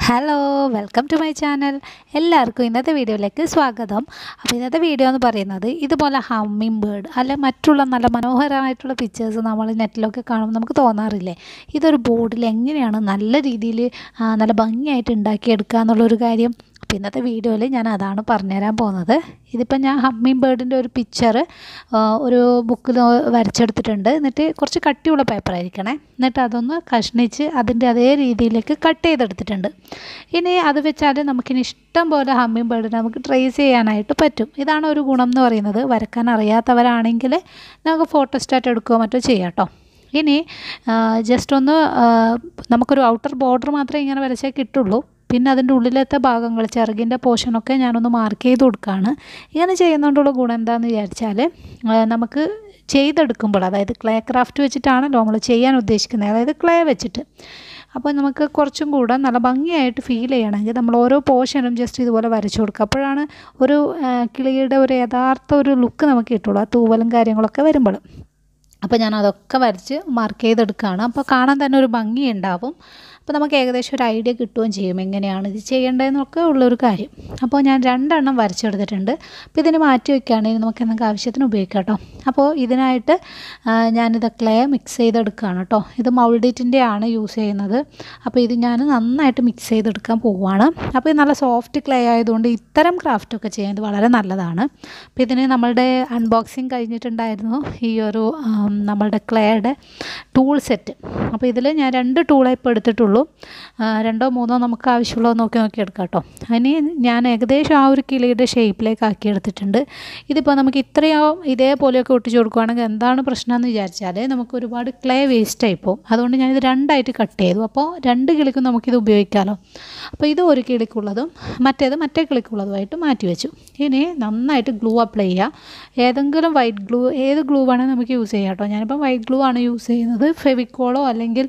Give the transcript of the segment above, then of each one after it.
hello welcome to my channel എല്ലാവർക്കും ഇന്നത്തെ വീഡിയോയിലേക്ക് സ്വാഗതം അപ്പോൾ ഇന്നത്തെ വീഡിയോ എന്ന് പറയുന്നത് ഇതുപോലെ ഹമ്മിങ് ബേർഡ് അല്ലെ മറ്റുള്ള നല്ല മനോഹരമായിട്ടുള്ള പിക്ചേഴ്സ് നമ്മൾ നെറ്റിലൊക്കെ കാണുമ്പോൾ നമുക്ക് തോന്നാറില്ലേ ഇതൊരു ബോർഡിൽ എങ്ങനെയാണ് നല്ല രീതിയിൽ നല്ല ഭംഗിയായിട്ട് ഉണ്ടാക്കിയെടുക്കുക എന്നുള്ളൊരു കാര്യം അപ്പോൾ ഇന്നത്തെ വീഡിയോയിൽ ഞാൻ അതാണ് പറഞ്ഞുതരാൻ പോകുന്നത് ഇതിപ്പോൾ ഞാൻ ഹമ്മിങ് ബേർഡിൻ്റെ ഒരു പിക്ചർ ഒരു ബുക്കിൽ വരച്ചെടുത്തിട്ടുണ്ട് എന്നിട്ട് കുറച്ച് കട്ടിയുള്ള പേപ്പർ ആയിരിക്കണേ എന്നിട്ട് അതൊന്ന് കഷ്ണിച്ച് അതിൻ്റെ അതേ രീതിയിലേക്ക് കട്ട് ചെയ്തെടുത്തിട്ടുണ്ട് ഇനി അത് വെച്ചാൽ നമുക്കിനി ഇഷ്ടം പോലെ ഹമ്മിങ് ബേർഡിനെ നമുക്ക് ട്രേസ് ചെയ്യാനായിട്ട് പറ്റും ഇതാണ് ഒരു ഗുണം എന്ന് പറയുന്നത് വരക്കാൻ അറിയാത്തവരാണെങ്കിൽ നമുക്ക് ഫോട്ടോസ്റ്റാറ്റ് എടുക്കുകയോ മറ്റോ ചെയ്യാം കേട്ടോ ഇനി ജസ്റ്റ് ഒന്ന് നമുക്കൊരു ഔട്ടർ ബോർഡർ മാത്രമേ ഇങ്ങനെ വരച്ചേ കിട്ടുള്ളൂ പിന്നെ അതിൻ്റെ ഉള്ളിലത്തെ ഭാഗങ്ങൾ ചിറകിൻ്റെ പോർഷനൊക്കെ ഞാനൊന്ന് മാർക്ക് ചെയ്ത് കൊടുക്കുകയാണ് ഇങ്ങനെ ചെയ്യുന്നതുകൊണ്ടുള്ള ഗുണം എന്താണെന്ന് വിചാരിച്ചാൽ നമുക്ക് ചെയ്തെടുക്കുമ്പോൾ അതായത് ക്ലേ ക്രാഫ്റ്റ് വെച്ചിട്ടാണല്ലോ നമ്മൾ ചെയ്യാൻ ഉദ്ദേശിക്കുന്നത് അതായത് ക്ലേ വെച്ചിട്ട് അപ്പോൾ നമുക്ക് കുറച്ചും കൂടെ നല്ല ഭംഗിയായിട്ട് ഫീൽ ചെയ്യണമെങ്കിൽ നമ്മൾ ഓരോ പോർഷനും ജസ്റ്റ് ഇതുപോലെ വരച്ചു കൊടുക്കുക അപ്പോഴാണ് ഒരു കിളിയുടെ ഒരു യഥാർത്ഥ ഒരു ലുക്ക് നമുക്ക് കിട്ടുള്ളൂ ആ തൂവലും കാര്യങ്ങളൊക്കെ വരുമ്പോൾ അപ്പോൾ ഞാൻ അതൊക്കെ വരച്ച് മാർക്ക് ചെയ്തെടുക്കുകയാണ് അപ്പോൾ കാണാൻ തന്നെ ഒരു ഭംഗി ഉണ്ടാവും അപ്പോൾ നമുക്ക് ഏകദേശം ഒരു ഐഡിയ കിട്ടുകയും ചെയ്യും എങ്ങനെയാണ് ഇത് ചെയ്യേണ്ടതെന്നൊക്കെ ഉള്ളൊരു കാര്യം അപ്പോൾ ഞാൻ രണ്ടെണ്ണം വരച്ചെടുത്തിട്ടുണ്ട് അപ്പോൾ ഇതിന് മാറ്റി വയ്ക്കുകയാണെങ്കിൽ നമുക്ക് എന്തെങ്കിലും ആവശ്യത്തിന് ഉപയോഗിക്കാം കേട്ടോ അപ്പോൾ ഇതിനായിട്ട് ഞാനിത് ക്ലേ മിക്സ് ചെയ്തെടുക്കുകയാണ് കേട്ടോ ഇത് മൗൾഡിറ്റിൻ്റെ ആണ് യൂസ് ചെയ്യുന്നത് അപ്പോൾ ഇത് ഞാൻ നന്നായിട്ട് മിക്സ് ചെയ്തെടുക്കാൻ പോവുകയാണ് അപ്പോൾ ഇത് നല്ല സോഫ്റ്റ് ക്ലേ ആയതുകൊണ്ട് ഇത്തരം ക്രാഫ്റ്റൊക്കെ ചെയ്യുന്നത് വളരെ നല്ലതാണ് അപ്പോൾ ഇതിന് നമ്മളുടെ അൺബോക്സിങ് കഴിഞ്ഞിട്ടുണ്ടായിരുന്നു ഈ ഒരു നമ്മളുടെ ക്ലേയുടെ ടൂൾ സെറ്റ് അപ്പോൾ ഇതിൽ ഞാൻ രണ്ട് ടൂളേ ഇപ്പോൾ എടുത്തിട്ടുള്ളൂ രണ്ടോ മൂന്നോ നമുക്ക് ആവശ്യമുള്ളത് നോക്കി നോക്കി എടുക്കാം കേട്ടോ അതിന് ഞാൻ ഏകദേശം ആ ഒരു കിളിയുടെ ഷേപ്പിലേക്ക് ആക്കി എടുത്തിട്ടുണ്ട് ഇതിപ്പോൾ നമുക്ക് ഇത്രയോ ഇതേപോലെയൊക്കെ ഒട്ടിച്ച് കൊടുക്കുകയാണെങ്കിൽ എന്താണ് പ്രശ്നം എന്ന് വിചാരിച്ചാൽ നമുക്ക് ഒരുപാട് ക്ലേ വേസ്റ്റ് ആയി പോകും അതുകൊണ്ട് ഞാനിത് രണ്ടായിട്ട് കട്ട് ചെയ്തു അപ്പോൾ രണ്ട് കിളിക്കും നമുക്കിത് ഉപയോഗിക്കാമല്ലോ അപ്പോൾ ഇത് ഒരു കിളിക്കുള്ളതും മറ്റേത് മറ്റേ കിളിക്കുള്ളതുമായിട്ട് മാറ്റി വെച്ചു ഇനി നന്നായിട്ട് ഗ്ലൂ അപ്ലൈ ചെയ്യുക ഏതെങ്കിലും വൈറ്റ് ഗ്ലൂ ഏത് ഗ്ലൂ വേണമെങ്കിൽ നമുക്ക് യൂസ് ചെയ്യാം കേട്ടോ ഞാനിപ്പോൾ വൈറ്റ് ഗ്ലൂ ആണ് യൂസ് ചെയ്യുന്നത് ഫെവിക്കോളോ അല്ലെങ്കിൽ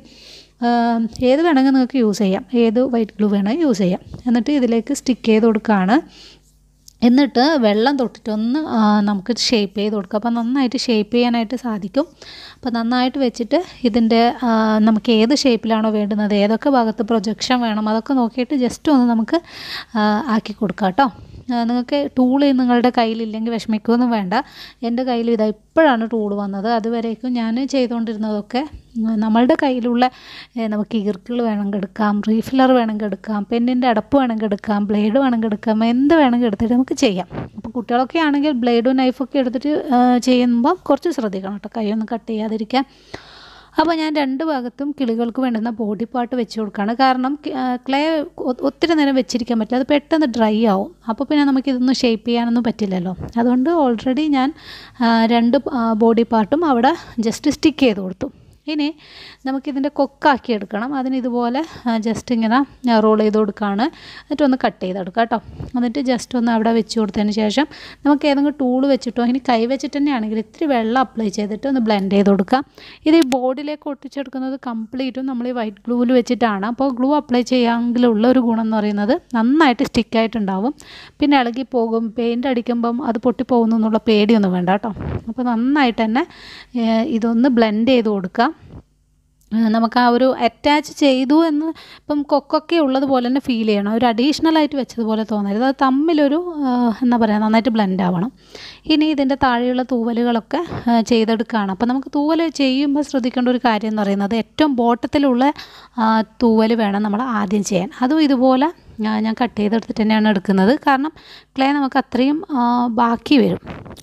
ഏത് വേണമെങ്കിൽ നിങ്ങൾക്ക് യൂസ് ചെയ്യാം ഏത് വൈറ്റ് ഗ്ലൂ വേണമെങ്കിൽ യൂസ് ചെയ്യാം എന്നിട്ട് ഇതിലേക്ക് സ്റ്റിക്ക് ചെയ്ത് കൊടുക്കുകയാണ് എന്നിട്ട് വെള്ളം തൊട്ടിട്ടൊന്ന് നമുക്ക് ഷേപ്പ് ചെയ്ത് കൊടുക്കുക അപ്പോൾ നന്നായിട്ട് ഷേപ്പ് ചെയ്യാനായിട്ട് സാധിക്കും അപ്പോൾ നന്നായിട്ട് വെച്ചിട്ട് ഇതിൻ്റെ നമുക്ക് ഏത് ഷേപ്പിലാണോ വേണ്ടുന്നത് ഏതൊക്കെ ഭാഗത്ത് പ്രൊജക്ഷൻ വേണം അതൊക്കെ നോക്കിയിട്ട് ജസ്റ്റ് ഒന്ന് നമുക്ക് ആക്കി കൊടുക്കാം കേട്ടോ നിങ്ങൾക്ക് ടൂൾ നിങ്ങളുടെ കയ്യിലില്ലെങ്കിൽ വിഷമിക്കുകയൊന്നും വേണ്ട എൻ്റെ കയ്യിൽ ഇതാ ഇപ്പോഴാണ് ടൂൾ വന്നത് അതുവരേക്കും ഞാൻ ചെയ്തുകൊണ്ടിരുന്നതൊക്കെ നമ്മളുടെ കയ്യിലുള്ള നമുക്ക് ഈർക്കിൾ വേണമെങ്കിൽ എടുക്കാം റീഫില്ലർ വേണമെങ്കിൽ എടുക്കാം പെന്നിൻ്റെ അടപ്പ് വേണമെങ്കിൽ എടുക്കാം ബ്ലേഡ് വേണമെങ്കിൽ എടുക്കാം എന്ത് വേണമെങ്കിൽ എടുത്തിട്ട് നമുക്ക് ചെയ്യാം അപ്പോൾ കുട്ടികളൊക്കെ ആണെങ്കിൽ ബ്ലേഡും നൈഫൊക്കെ എടുത്തിട്ട് ചെയ്യുമ്പോൾ കുറച്ച് ശ്രദ്ധിക്കണം കേട്ടോ കൈയൊന്നും കട്ട് ചെയ്യാതിരിക്കാൻ അപ്പോൾ ഞാൻ രണ്ട് ഭാഗത്തും കിളികൾക്ക് വേണ്ടുന്ന ബോഡി പാർട്ട് വെച്ച് കൊടുക്കുകയാണ് കാരണം ക്ലേ ഒത്തിരി നേരം വെച്ചിരിക്കാൻ പറ്റില്ല അത് പെട്ടെന്ന് ഡ്രൈ ആവും അപ്പോൾ പിന്നെ നമുക്കിതൊന്നും ഷേപ്പ് ചെയ്യാനൊന്നും പറ്റില്ലല്ലോ അതുകൊണ്ട് ഓൾറെഡി ഞാൻ രണ്ട് ബോഡി പാർട്ടും അവിടെ ജസ്റ്റ് സ്റ്റിക്ക് ചെയ്ത് കൊടുത്തു ഇനി നമുക്കിതിൻ്റെ കൊക്കാക്കി എടുക്കണം അതിന് ഇതുപോലെ ജസ്റ്റ് ഇങ്ങനെ റോൾ ചെയ്ത് കൊടുക്കുകയാണ് എന്നിട്ട് ഒന്ന് കട്ട് ചെയ്തെടുക്കുക കേട്ടോ എന്നിട്ട് ജസ്റ്റ് ഒന്ന് അവിടെ വെച്ച് കൊടുത്തതിന് ശേഷം നമുക്ക് ഏതെങ്കിലും ടൂൾ വെച്ചിട്ടോ ഇനി കൈ വെച്ചിട്ട് തന്നെയാണെങ്കിൽ ഇത്തിരി വെള്ളം അപ്ലൈ ചെയ്തിട്ട് ഒന്ന് ബ്ലെൻഡ് ചെയ്ത് കൊടുക്കുക ഇത് ഈ ബോർഡിലേക്ക് ഒട്ടിച്ചെടുക്കുന്നത് കംപ്ലീറ്റും നമ്മൾ ഈ വൈറ്റ് ഗ്ലൂവിൽ വെച്ചിട്ടാണ് അപ്പോൾ ഗ്ലൂ അപ്ലൈ ചെയ്യാമെങ്കിലുള്ള ഒരു ഗുണം എന്ന് പറയുന്നത് നന്നായിട്ട് സ്റ്റിക്കായിട്ടുണ്ടാവും പിന്നെ ഇളകി പോകും പെയിൻ്റ് അടിക്കുമ്പം അത് പൊട്ടിപ്പോകുന്നു എന്നുള്ള പേടിയൊന്നും വേണ്ട കേട്ടോ അപ്പോൾ നന്നായിട്ട് തന്നെ ഇതൊന്ന് ബ്ലെൻഡ് ചെയ്ത് കൊടുക്കുക നമുക്ക് ആ ഒരു അറ്റാച്ച് ചെയ്തു എന്ന് ഇപ്പം കൊക്കൊക്കെ ഉള്ളതുപോലെ തന്നെ ഫീൽ ചെയ്യണം ഒരു അഡീഷണൽ ആയിട്ട് വെച്ചതുപോലെ തോന്നരുത് അത് തമ്മിലൊരു എന്താ പറയുക നന്നായിട്ട് ബ്ലെൻഡ് ആവണം ഇനി ഇതിൻ്റെ താഴെയുള്ള തൂവലുകളൊക്കെ ചെയ്തെടുക്കുകയാണ് അപ്പോൾ നമുക്ക് തൂവൽ ചെയ്യുമ്പോൾ ശ്രദ്ധിക്കേണ്ട ഒരു കാര്യം എന്ന് പറയുന്നത് ഏറ്റവും ബോട്ടത്തിലുള്ള തൂവൽ വേണം നമ്മൾ ആദ്യം ചെയ്യാൻ അതും ഇതുപോലെ ഞാൻ കട്ട് ചെയ്തെടുത്തിട്ട് തന്നെയാണ് എടുക്കുന്നത് കാരണം ക്ലേ നമുക്ക് അത്രയും ബാക്കി വരും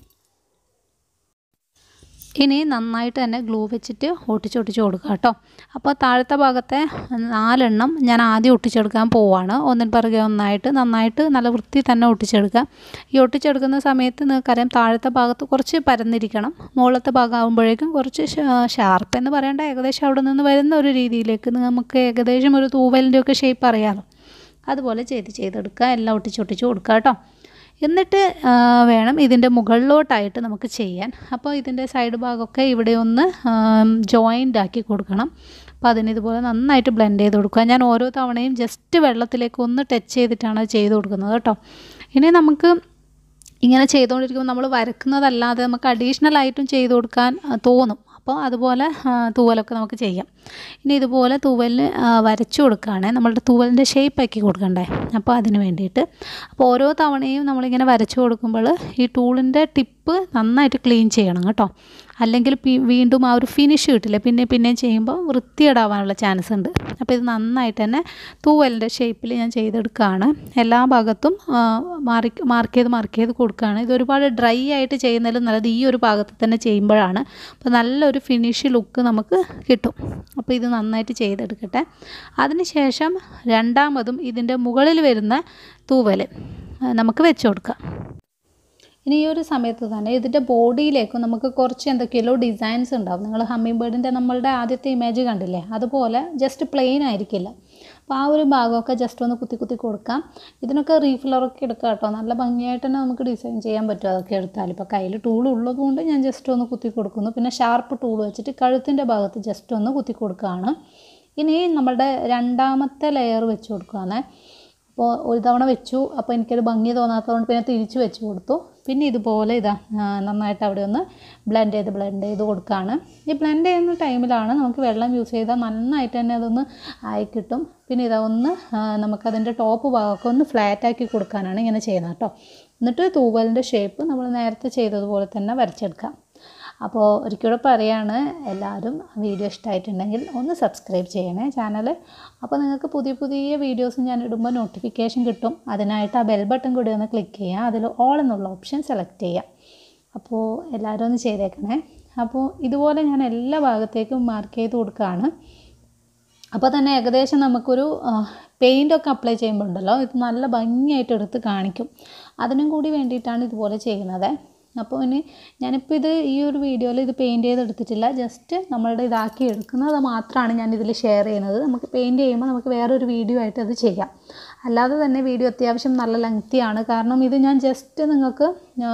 ഇനി നന്നായിട്ട് തന്നെ ഗ്ലൂ വെച്ചിട്ട് ഒട്ടിച്ചൊട്ടിച്ച് കൊടുക്കുക കേട്ടോ അപ്പോൾ താഴത്തെ ഭാഗത്തെ നാലെണ്ണം ഞാൻ ആദ്യം ഒട്ടിച്ചെടുക്കാൻ പോവാണ് ഒന്നിന് പിറകെ ഒന്നായിട്ട് നന്നായിട്ട് നല്ല വൃത്തി തന്നെ ഒട്ടിച്ചെടുക്കുക ഈ ഒട്ടിച്ചെടുക്കുന്ന സമയത്ത് നിങ്ങൾക്കറിയാം താഴത്തെ ഭാഗത്ത് കുറച്ച് പരന്നിരിക്കണം മുകളിലത്തെ ഭാഗം ആകുമ്പോഴേക്കും കുറച്ച് ഷാർപ്പ് എന്ന് പറയേണ്ട ഏകദേശം അവിടെ നിന്ന് വരുന്ന ഒരു രീതിയിലേക്ക് നമുക്ക് ഏകദേശം ഒരു തൂവലിൻ്റെ ഒക്കെ ഷേപ്പ് അറിയാമല്ലോ അതുപോലെ ചെയ്ത് ചെയ്തെടുക്കുക എല്ലാം ഒട്ടിച്ചൊട്ടിച്ച് കൊടുക്കുക കേട്ടോ എന്നിട്ട് വേണം ഇതിൻ്റെ മുകളിലോട്ടായിട്ട് നമുക്ക് ചെയ്യാൻ അപ്പോൾ ഇതിൻ്റെ സൈഡ് ഭാഗമൊക്കെ ഇവിടെ ഒന്ന് ജോയിൻ്റ് ആക്കി കൊടുക്കണം അപ്പോൾ അതിന് ഇതുപോലെ നന്നായിട്ട് ബ്ലെൻഡ് ചെയ്ത് കൊടുക്കുക ഞാൻ ഓരോ തവണയും ജസ്റ്റ് വെള്ളത്തിലേക്ക് ഒന്ന് ടച്ച് ചെയ്തിട്ടാണ് ചെയ്ത് കൊടുക്കുന്നത് കേട്ടോ ഇനി നമുക്ക് ഇങ്ങനെ ചെയ്തുകൊണ്ടിരിക്കുമ്പോൾ നമ്മൾ വരക്കുന്നതല്ലാതെ നമുക്ക് അഡീഷണൽ ആയിട്ടും ചെയ്ത് കൊടുക്കാൻ തോന്നും അപ്പോൾ അതുപോലെ തൂവലൊക്കെ നമുക്ക് ചെയ്യാം ഇനി ഇതുപോലെ തൂവലിന് വരച്ചു കൊടുക്കുകയാണ് നമ്മളുടെ തൂവലിൻ്റെ ഷേപ്പാക്കി കൊടുക്കണ്ടേ അപ്പോൾ അതിന് വേണ്ടിയിട്ട് അപ്പോൾ ഓരോ തവണയും നമ്മളിങ്ങനെ വരച്ചു കൊടുക്കുമ്പോൾ ഈ ടൂളിൻ്റെ ടിപ്പ് നന്നായിട്ട് ക്ലീൻ ചെയ്യണം കേട്ടോ അല്ലെങ്കിൽ വീണ്ടും ആ ഒരു ഫിനിഷ് കിട്ടില്ല പിന്നെ പിന്നെയും ചെയ്യുമ്പോൾ വൃത്തികേടാവാനുള്ള ചാൻസ് ഉണ്ട് അപ്പോൾ ഇത് നന്നായിട്ട് തന്നെ തൂവലിൻ്റെ ഷേപ്പിൽ ഞാൻ ചെയ്തെടുക്കുകയാണ് എല്ലാ ഭാഗത്തും മാർക്ക് മാർക്ക് ചെയ്ത് മാർക്ക് ചെയ്ത് കൊടുക്കുകയാണ് ഇത് ഒരുപാട് ഡ്രൈ ആയിട്ട് ചെയ്യുന്നതിലും നല്ലത് ഈ ഒരു ഭാഗത്ത് തന്നെ ചെയ്യുമ്പോഴാണ് അപ്പോൾ നല്ലൊരു ഫിനിഷ് ലുക്ക് നമുക്ക് കിട്ടും അപ്പോൾ ഇത് നന്നായിട്ട് ചെയ്തെടുക്കട്ടെ അതിനുശേഷം രണ്ടാമതും ഇതിൻ്റെ മുകളിൽ വരുന്ന തൂവൽ നമുക്ക് വെച്ച് കൊടുക്കാം ഇനി ഈ ഒരു സമയത്ത് തന്നെ ഇതിൻ്റെ ബോഡിയിലേക്കും നമുക്ക് കുറച്ച് എന്തൊക്കെയല്ലോ ഡിസൈൻസ് ഉണ്ടാവും നിങ്ങൾ ഹമ്മിങ് ബേർഡിൻ്റെ നമ്മളുടെ ആദ്യത്തെ ഇമേജ് കണ്ടില്ലേ അതുപോലെ ജസ്റ്റ് പ്ലെയിൻ ആയിരിക്കില്ല അപ്പോൾ ആ ഒരു ഭാഗമൊക്കെ ജസ്റ്റ് ഒന്ന് കുത്തി കുത്തി കൊടുക്കാം ഇതിനൊക്കെ റീഫിലറൊക്കെ എടുക്കാം കേട്ടോ നല്ല ഭംഗിയായിട്ട് തന്നെ നമുക്ക് ഡിസൈൻ ചെയ്യാൻ പറ്റും അതൊക്കെ എടുത്താൽ ഇപ്പോൾ കയ്യിൽ ടൂൾ ഉള്ളതുകൊണ്ട് ഞാൻ ജസ്റ്റ് ഒന്ന് കുത്തി കൊടുക്കുന്നു പിന്നെ ഷാർപ്പ് ടൂൾ വെച്ചിട്ട് കഴുത്തിൻ്റെ ഭാഗത്ത് ജസ്റ്റ് ഒന്ന് കുത്തി കൊടുക്കുകയാണ് ഇനി നമ്മളുടെ രണ്ടാമത്തെ ലെയർ വെച്ച് കൊടുക്കുകയാണ് അപ്പോൾ ഒരു തവണ വെച്ചു അപ്പോൾ എനിക്കൊരു ഭംഗി തോന്നാത്തതുകൊണ്ട് പിന്നെ തിരിച്ച് വെച്ച് കൊടുത്തു പിന്നെ ഇതുപോലെ ഇതാ നന്നായിട്ട് അവിടെ ഒന്ന് ബ്ലെൻഡ് ചെയ്ത് ബ്ലെൻഡ് ചെയ്ത് കൊടുക്കുകയാണ് ഈ ബ്ലെൻഡ് ചെയ്യുന്ന ടൈമിലാണ് നമുക്ക് വെള്ളം യൂസ് ചെയ്താൽ നന്നായിട്ട് തന്നെ അതൊന്ന് ആയി കിട്ടും പിന്നെ ഇതാ ഒന്ന് നമുക്കതിൻ്റെ ടോപ്പ് ഭാഗമൊക്കെ ഒന്ന് ഫ്ലാറ്റാക്കി കൊടുക്കാനാണ് ഇങ്ങനെ ചെയ്യുന്നത് കേട്ടോ എന്നിട്ട് തൂവലിൻ്റെ ഷേപ്പ് നമ്മൾ നേരത്തെ ചെയ്തതുപോലെ തന്നെ വരച്ചെടുക്കാം അപ്പോൾ ഒരിക്കലും പറയാണ് എല്ലാവരും വീഡിയോ ഇഷ്ടമായിട്ടുണ്ടെങ്കിൽ ഒന്ന് സബ്സ്ക്രൈബ് ചെയ്യണേ ചാനൽ അപ്പോൾ നിങ്ങൾക്ക് പുതിയ പുതിയ വീഡിയോസ് ഞാൻ ഇടുമ്പോൾ നോട്ടിഫിക്കേഷൻ കിട്ടും അതിനായിട്ട് ആ ബെൽ ബട്ടൺ കൂടി ഒന്ന് ക്ലിക്ക് ചെയ്യുക അതിൽ ഓൾ എന്നുള്ള ഓപ്ഷൻ സെലക്ട് ചെയ്യുക അപ്പോൾ എല്ലാവരും ഒന്ന് ചെയ്തേക്കണേ അപ്പോൾ ഇതുപോലെ ഞാൻ എല്ലാ ഭാഗത്തേക്കും മാർക്ക് ചെയ്ത് കൊടുക്കുകയാണ് അപ്പോൾ തന്നെ ഏകദേശം നമുക്കൊരു പെയിൻ്റൊക്കെ അപ്ലൈ ചെയ്യുമ്പോൾ ഉണ്ടല്ലോ ഇത് നല്ല ഭംഗിയായിട്ട് എടുത്ത് കാണിക്കും അതിനും കൂടി വേണ്ടിയിട്ടാണ് ഇതുപോലെ ചെയ്യുന്നത് അപ്പോൾ ഇനി ഞാനിപ്പോൾ ഇത് ഈ ഒരു വീഡിയോയിൽ ഇത് പെയിൻറ്റ് ചെയ്തെടുത്തിട്ടില്ല ജസ്റ്റ് നമ്മളുടെ ഇതാക്കി എടുക്കുന്നത് മാത്രമാണ് ഞാൻ ഇതിൽ ഷെയർ ചെയ്യുന്നത് നമുക്ക് പെയിൻറ്റ് ചെയ്യുമ്പോൾ നമുക്ക് വേറൊരു വീഡിയോ ആയിട്ട് അത് ചെയ്യാം അല്ലാതെ തന്നെ വീഡിയോ അത്യാവശ്യം നല്ല ലെങ്തിയാണ് കാരണം ഇത് ഞാൻ ജസ്റ്റ് നിങ്ങൾക്ക്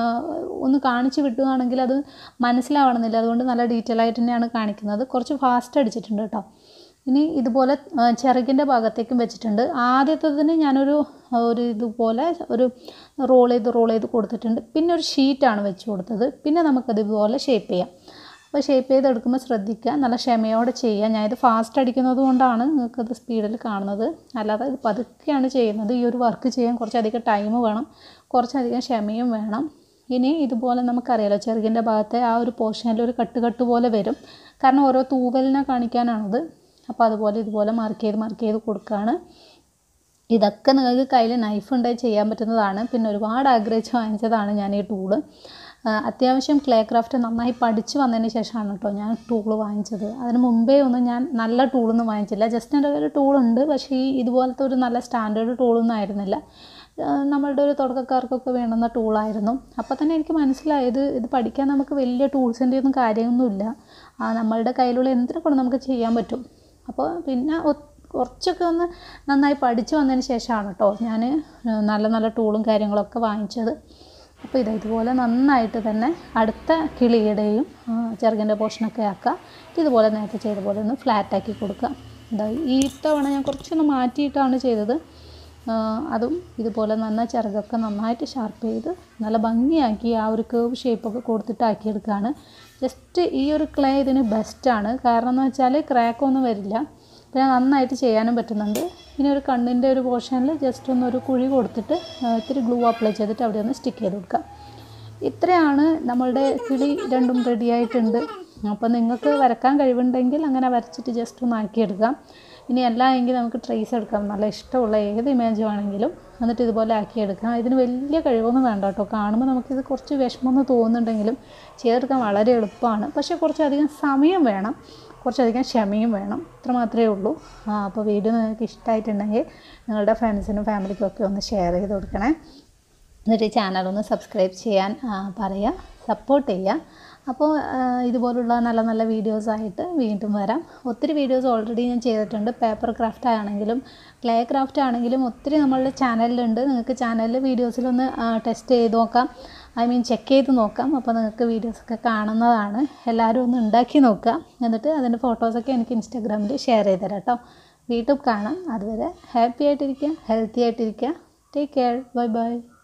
ഒന്ന് കാണിച്ച് വിട്ടുകയാണെങ്കിൽ അത് മനസ്സിലാവണമെന്നില്ല അതുകൊണ്ട് നല്ല ഡീറ്റെയിൽ ആയിട്ട് തന്നെയാണ് കാണിക്കുന്നത് കുറച്ച് ഫാസ്റ്റ് അടിച്ചിട്ടുണ്ട് കേട്ടോ ഇനി ഇതുപോലെ ചിറകിൻ്റെ ഭാഗത്തേക്കും വെച്ചിട്ടുണ്ട് ആദ്യത്തതിന് ഞാനൊരു ഒരു ഇതുപോലെ ഒരു റോൾ ചെയ്ത് റോൾ ചെയ്ത് കൊടുത്തിട്ടുണ്ട് പിന്നെ ഒരു ഷീറ്റാണ് വെച്ച് കൊടുത്തത് പിന്നെ നമുക്കത് ഇതുപോലെ ഷേപ്പ് ചെയ്യാം അപ്പോൾ ഷേപ്പ് ചെയ്തെടുക്കുമ്പോൾ ശ്രദ്ധിക്കുക നല്ല ക്ഷമയോടെ ചെയ്യുക ഞാനിത് ഫാസ്റ്റ് അടിക്കുന്നത് കൊണ്ടാണ് നിങ്ങൾക്കത് സ്പീഡിൽ കാണുന്നത് അല്ലാതെ ഇത് പതുക്കെയാണ് ചെയ്യുന്നത് ഈ ഒരു വർക്ക് ചെയ്യാൻ കുറച്ചധികം ടൈം വേണം കുറച്ചധികം ക്ഷമയും വേണം ഇനി ഇതുപോലെ നമുക്കറിയാലോ ചെറുകിൻ്റെ ഭാഗത്തെ ആ ഒരു പോർഷനിൽ ഒരു കട്ട് കട്ട് പോലെ വരും കാരണം ഓരോ തൂവലിനെ കാണിക്കാനാണത് അപ്പോൾ അതുപോലെ ഇതുപോലെ മാർക്ക് ചെയ്ത് മാർക്ക് ചെയ്ത് കൊടുക്കുകയാണ് ഇതൊക്കെ നിങ്ങൾക്ക് കയ്യിൽ നൈഫ് ഉണ്ടെങ്കിൽ ചെയ്യാൻ പറ്റുന്നതാണ് പിന്നെ ഒരുപാട് ആഗ്രഹിച്ച് വാങ്ങിച്ചതാണ് ഞാൻ ഈ ടൂള് അത്യാവശ്യം ക്ലേ ക്രാഫ്റ്റ് നന്നായി പഠിച്ച് വന്നതിന് ശേഷമാണ് കേട്ടോ ഞാൻ ടൂള് വാങ്ങിച്ചത് അതിന് മുമ്പേ ഒന്നും ഞാൻ നല്ല ടൂളൊന്നും വാങ്ങിച്ചില്ല ജസ്റ്റ് എൻ്റെ കയ്യിൽ ടൂളുണ്ട് പക്ഷേ ഈ ഇതുപോലത്തെ ഒരു നല്ല സ്റ്റാൻഡേർഡ് ടൂളൊന്നും ആയിരുന്നില്ല നമ്മളുടെ ഒരു തുടക്കക്കാർക്കൊക്കെ വേണ്ടുന്ന ടൂളായിരുന്നു അപ്പോൾ തന്നെ എനിക്ക് മനസ്സിലായത് ഇത് പഠിക്കാൻ നമുക്ക് വലിയ ടൂൾസിൻ്റെ ഒന്നും കാര്യമൊന്നുമില്ല നമ്മളുടെ കയ്യിലുള്ള എന്തിനെ കൊണ്ട് നമുക്ക് ചെയ്യാൻ പറ്റും അപ്പോൾ പിന്നെ കുറച്ചൊക്കെ ഒന്ന് നന്നായി പഠിച്ചു വന്നതിന് ശേഷമാണ് കേട്ടോ ഞാൻ നല്ല നല്ല ടൂളും കാര്യങ്ങളൊക്കെ വാങ്ങിച്ചത് അപ്പോൾ ഇത് ഇതുപോലെ നന്നായിട്ട് തന്നെ അടുത്ത കിളിയുടെയും ചെറുകിൻ്റെ പോർഷനൊക്കെ ആക്കുക ഇതുപോലെ നേരത്തെ ചെയ്ത പോലെ ഒന്ന് ഫ്ലാറ്റാക്കി കൊടുക്കുക ഇതാ ഈ തവണ ഞാൻ കുറച്ചൊന്ന് മാറ്റിയിട്ടാണ് ചെയ്തത് അതും ഇതുപോലെ നന്ന ചിറകൊക്കെ നന്നായിട്ട് ഷാർപ്പ് ചെയ്ത് നല്ല ഭംഗിയാക്കി ആ ഒരു കേവ് ഷേപ്പൊക്കെ കൊടുത്തിട്ട് ആക്കിയെടുക്കുകയാണ് ജസ്റ്റ് ഈ ഒരു ക്ലേ ഇതിന് ബെസ്റ്റാണ് കാരണം എന്ന് വെച്ചാൽ ക്രാക്കൊന്നും വരില്ല പിന്നെ നന്നായിട്ട് ചെയ്യാനും പറ്റുന്നുണ്ട് ഇനി ഒരു കണ്ണിൻ്റെ ഒരു പോർഷനിൽ ജസ്റ്റ് ഒന്ന് ഒരു കുഴി കൊടുത്തിട്ട് ഇത്തിരി ഗ്ലൂ അപ്ലൈ ചെയ്തിട്ട് അവിടെ ഒന്ന് സ്റ്റിക്ക് ചെയ്ത് കൊടുക്കുക ഇത്രയാണ് നമ്മളുടെ കിളി രണ്ടും റെഡി ആയിട്ടുണ്ട് അപ്പോൾ നിങ്ങൾക്ക് വരക്കാൻ കഴിവുണ്ടെങ്കിൽ അങ്ങനെ വരച്ചിട്ട് ജസ്റ്റ് ഒന്ന് ആക്കിയെടുക്കാം ഇനി അല്ല എങ്കിൽ നമുക്ക് ട്രേസ് എടുക്കാം നല്ല ഇഷ്ടമുള്ള ഏത് ഇമേജ് ആണെങ്കിലും എന്നിട്ട് ഇതുപോലെ ആക്കിയെടുക്കാം ഇതിന് വലിയ കഴിവൊന്നും വേണ്ട കേട്ടോ കാണുമ്പോൾ നമുക്കിത് കുറച്ച് വിഷമമൊന്നും തോന്നുന്നുണ്ടെങ്കിലും ചെയ്തെടുക്കാൻ വളരെ എളുപ്പമാണ് പക്ഷേ കുറച്ചധികം സമയം വേണം കുറച്ചധികം ക്ഷമയും വേണം ഇത്ര മാത്രമേ ഉള്ളൂ ആ അപ്പോൾ വീഡിയോ നിങ്ങൾക്ക് ഇഷ്ടമായിട്ടുണ്ടെങ്കിൽ നിങ്ങളുടെ ഫ്രണ്ട്സിനും ഫാമിലിക്കും ഒക്കെ ഒന്ന് ഷെയർ ചെയ്ത് കൊടുക്കണേ എന്നിട്ട് ഈ ചാനൽ ഒന്ന് സബ്സ്ക്രൈബ് ചെയ്യാൻ പറയുക സപ്പോർട്ട് ചെയ്യുക അപ്പോൾ ഇതുപോലുള്ള നല്ല നല്ല വീഡിയോസായിട്ട് വീണ്ടും വരാം ഒത്തിരി വീഡിയോസ് ഓൾറെഡി ഞാൻ ചെയ്തിട്ടുണ്ട് പേപ്പർ ക്രാഫ്റ്റ് ആണെങ്കിലും ക്ലേ ക്രാഫ്റ്റ് ആണെങ്കിലും ഒത്തിരി നമ്മളുടെ ചാനലിലുണ്ട് നിങ്ങൾക്ക് ചാനലിൽ വീഡിയോസിലൊന്ന് ടെസ്റ്റ് ചെയ്ത് നോക്കാം ഐ മീൻ ചെക്ക് ചെയ്ത് നോക്കാം അപ്പോൾ നിങ്ങൾക്ക് വീഡിയോസൊക്കെ കാണുന്നതാണ് എല്ലാവരും ഒന്ന് ഉണ്ടാക്കി നോക്കുക എന്നിട്ട് അതിൻ്റെ ഫോട്ടോസൊക്കെ എനിക്ക് ഇൻസ്റ്റാഗ്രാമിൽ ഷെയർ ചെയ്ത് തരാം കേട്ടോ വീട്ടിൽ കാണാം അതുവരെ ഹാപ്പി ആയിട്ടിരിക്കുക ഹെൽത്തി ആയിട്ടിരിക്കുക ടേക്ക് കെയർ ബൈ ബൈ